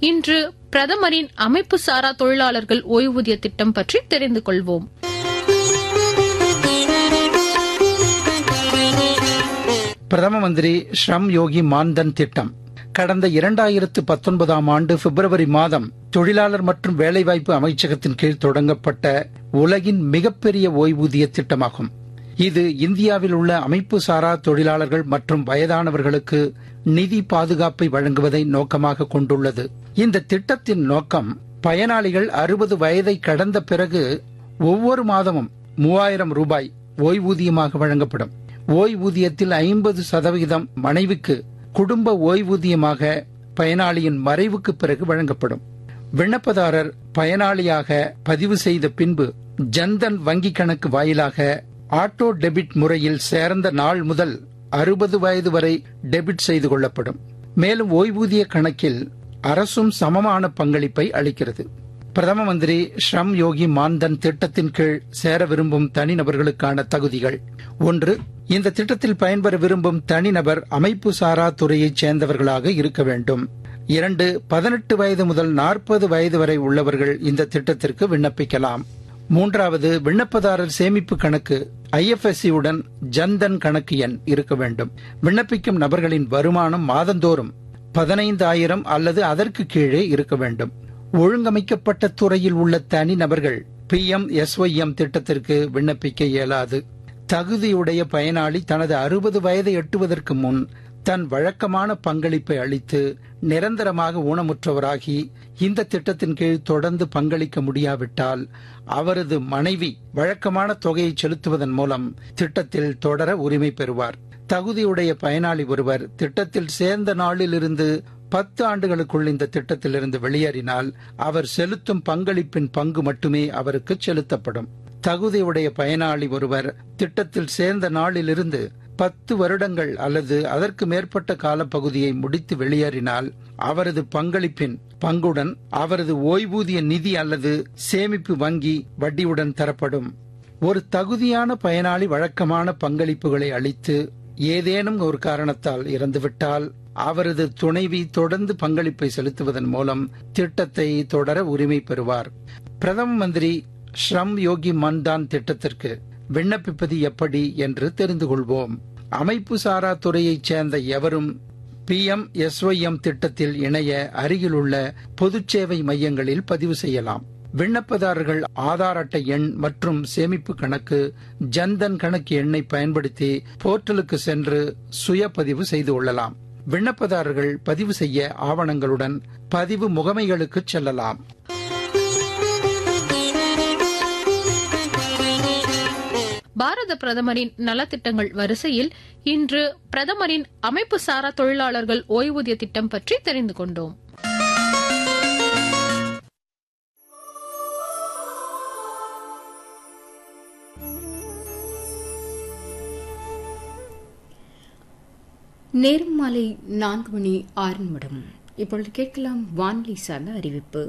இன்று பிரதமரின் அமைப்பு சாரா தொழிலாளர்கள் ஓய்வூதிய திட்டம் பற்றி தெரிந்து கொள்வோம் பிரதம மந்திரி ஸ்ரம் யோகி மான்தன் திட்டம் கடந்த இரண்டாயிரத்து பத்தொன்பதாம் ஆண்டு பிப்ரவரி மாதம் தொழிலாளர் மற்றும் வேலைவாய்ப்பு அமைச்சகத்தின் கீழ் தொடங்கப்பட்ட உலகின் மிகப்பெரிய ஓய்வூதிய திட்டமாகும் இது இந்தியாவில் உள்ள அமைப்பு சாரா தொழிலாளர்கள் மற்றும் வயதானவர்களுக்கு நிதி பாதுகாப்பை வழங்குவதை நோக்கமாக கொண்டுள்ளது இந்த திட்டத்தின் நோக்கம் பயனாளிகள் அறுபது வயதை கடந்த பிறகு ஒவ்வொரு மாதமும் மூவாயிரம் ரூபாய் ஓய்வூதியமாக வழங்கப்படும் ஓய்வூதியத்தில் ஐம்பது சதவிகிதம் மனைவிக்கு குடும்ப ஓய்வூதியமாக பயனாளியின் மறைவுக்கு பிறகு வழங்கப்படும் விண்ணப்பதாரர் பயனாளியாக பதிவு செய்த பின்பு ஜன்தன் வங்கி கணக்கு வாயிலாக ஆட்டோ டெபிட் முறையில் சேர்ந்த நாள் முதல் அறுபது வயது வரை டெபிட் செய்து கொள்ளப்படும் மேலும் ஓய்வூதிய கணக்கில் அரசும் சமமான பங்களிப்பை அளிக்கிறது பிரதம மந்திரி ஸ்ரம் யோகி மான்தன் திட்டத்தின் கீழ் சேர விரும்பும் தனிநபர்களுக்கான தகுதிகள் ஒன்று இந்த திட்டத்தில் பயன்பெற விரும்பும் தனிநபர் அமைப்பு சாரா துறையைச் சேர்ந்தவர்களாக இருக்க வேண்டும் இரண்டு பதினெட்டு வயது முதல் நாற்பது வயது வரை உள்ளவர்கள் இந்த திட்டத்திற்கு விண்ணப்பிக்கலாம் மூன்றாவது விண்ணப்பதாரர் சேமிப்பு கணக்கு ஐஎஃப்எஸ்சி உடன் ஜன்தன் கணக்கு எண் இருக்க வேண்டும் விண்ணப்பிக்கும் நபர்களின் வருமானம் மாதந்தோறும் பதினைந்தாயிரம் அல்லது அதற்கு கீழே இருக்க வேண்டும் ஒழுங்கமைக்கப்பட்ட துறையில் உள்ள தனி நபர்கள் பி எம் எஸ்ஒய்எம் திட்டத்திற்கு விண்ணப்பிக்க இயலாது தகுதியுடைய பயனாளி தனது அறுபது வயதை எட்டுவதற்கு முன் தன் வழக்கமான பங்களிப்பை அளித்து நிரந்தரமாக ஊனமுற்றவராகி இந்த திட்டத்தின் கீழ் தொடர்ந்து பங்களிக்க முடியாவிட்டால் அவரது மனைவி வழக்கமான தொகையை செலுத்துவதன் மூலம் திட்டத்தில் தொடர உரிமை பெறுவார் தகுதியுடைய பயனாளி ஒருவர் திட்டத்தில் சேர்ந்த நாளிலிருந்து பத்து ஆண்டுகளுக்குள் இந்த திட்டத்திலிருந்து வெளியேறினால் அவர் செலுத்தும் பங்களிப்பின் பங்கு மட்டுமே அவருக்கு செலுத்தப்படும் தகுதியுடைய பயனாளி ஒருவர் திட்டத்தில் சேர்ந்த நாளிலிருந்து பத்து வருடங்கள் அல்லது அதற்கு மேற்பட்ட காலப்பகுதியை முடித்து வெளியேறினால் அவரது பங்களிப்பின் பங்குடன் அவரது ஓய்வூதிய நிதி அல்லது சேமிப்பு வங்கி வட்டியுடன் தரப்படும் ஒரு தகுதியான பயனாளி வழக்கமான பங்களிப்புகளை அளித்து ஏதேனும் ஒரு காரணத்தால் இறந்துவிட்டால் அவரது துணைவி தொடர்ந்து பங்களிப்பை செலுத்துவதன் மூலம் திட்டத்தை தொடர உரிமை பெறுவார் பிரதம மந்திரி ஸ்ரம் யோகி மன்தான் திட்டத்திற்கு விண்ணப்பிப்பது எப்படி என்று தெரிந்து கொள்வோம் அமைப்பு சாரா துறையைச் சேர்ந்த எவரும் பி எம் எஸ்ஒய்எம் திட்டத்தில் இணைய அருகிலுள்ள பொதுச்சேவை மையங்களில் பதிவு செய்யலாம் விண்ணப்பதாரர்கள் ஆதார் அட்டை எண் மற்றும் சேமிப்பு கணக்கு ஜன்தன் கணக்கு எண்ணை பயன்படுத்தி போர்ட்டலுக்கு சென்று சுய பதிவு செய்து கொள்ளலாம் விண்ணப்பதாரர்கள் பதிவு செய்ய ஆவணங்களுடன் பதிவு முகமைகளுக்கு செல்லலாம் பாரத பிரதமரின் நலத்திட்டங்கள் வரிசையில் இன்று பிரதமரின் அமைப்பு சாரா தொழிலாளர்கள் ஓய்வூதிய திட்டம் பற்றி தெரிந்து கொண்டோம் நேரம் மாலை நான்கு மணி ஆறு நிமிடம் இப்பொழுது கேட்கலாம் வானிலை சார்ந்த அறிவிப்பு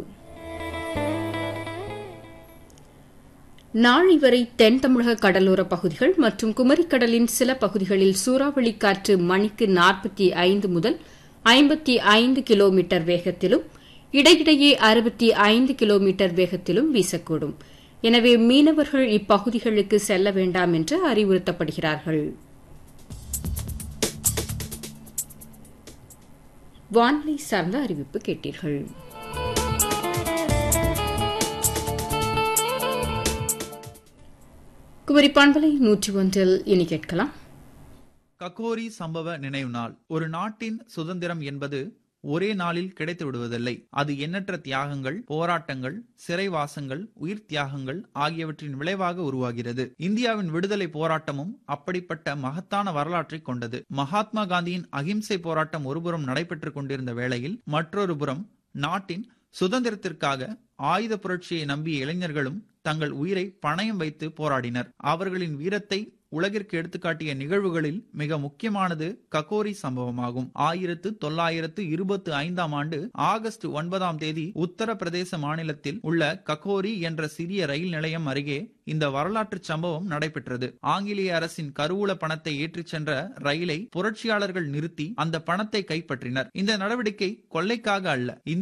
நாளை வரை தென் தமிழக கடலோர பகுதிகள் மற்றும் குமரிக்கடலின் சில பகுதிகளில் சூறாவளி காற்று மணிக்கு நாற்பத்தி ஐந்து முதல் ஐம்பத்தி ஐந்து கிலோமீட்டர் வேகத்திலும் இடையிடையே அறுபத்தி ஐந்து கிலோமீட்டர் வேகத்திலும் வீசக்கூடும் எனவே மீனவர்கள் இப்பகுதிகளுக்கு செல்ல வேண்டாம் என்று அறிவுறுத்தப்படுகிறார்கள் வானிலை சார்ந்த அறிவிப்பு கேட்டீர்கள் குமரி பண்பலை நூற்றி ஒன்றில் இனி கேட்கலாம் ககோரி சம்பவ நினைவு நாள் ஒரு நாட்டின் சுதந்திரம் என்பது ஒரே நாளில் கிடைத்து விடுவதில்லை அது எண்ணற்ற தியாகங்கள் போராட்டங்கள் சிறைவாசங்கள் உயிர் தியாகங்கள் ஆகியவற்றின் விளைவாக உருவாகிறது இந்தியாவின் விடுதலை போராட்டமும் அப்படிப்பட்ட மகத்தான வரலாற்றை கொண்டது மகாத்மா காந்தியின் அகிம்சை போராட்டம் ஒருபுறம் நடைபெற்றுக் கொண்டிருந்த வேளையில் மற்றொரு புறம் நாட்டின் சுதந்திரத்திற்காக ஆயுத புரட்சியை நம்பிய இளைஞர்களும் தங்கள் உயிரை பணயம் வைத்து போராடினர் அவர்களின் வீரத்தை உலகிற்கு எடுத்துக்காட்டிய நிகழ்வுகளில் மிக முக்கியமானது ககோரி சம்பவமாகும் ஆயிரத்து தொள்ளாயிரத்து இருபத்தி ஐந்தாம் ஆண்டு ஆகஸ்ட் ஒன்பதாம் தேதி உத்தரப்பிரதேச மாநிலத்தில் உள்ள ககோரி என்ற சிறிய ரயில் நிலையம் அருகே இந்த வரலாற்று சம்பவம் நடைபெற்றது ஆங்கிலேய அரசின் கருவூல பணத்தை ஏற்றிச் சென்ற ரயிலை புரட்சியாளர்கள் நிறுத்தி அந்த பணத்தை கைப்பற்றினர் இந்த நடவடிக்கை கொள்ளைக்காக அல்ல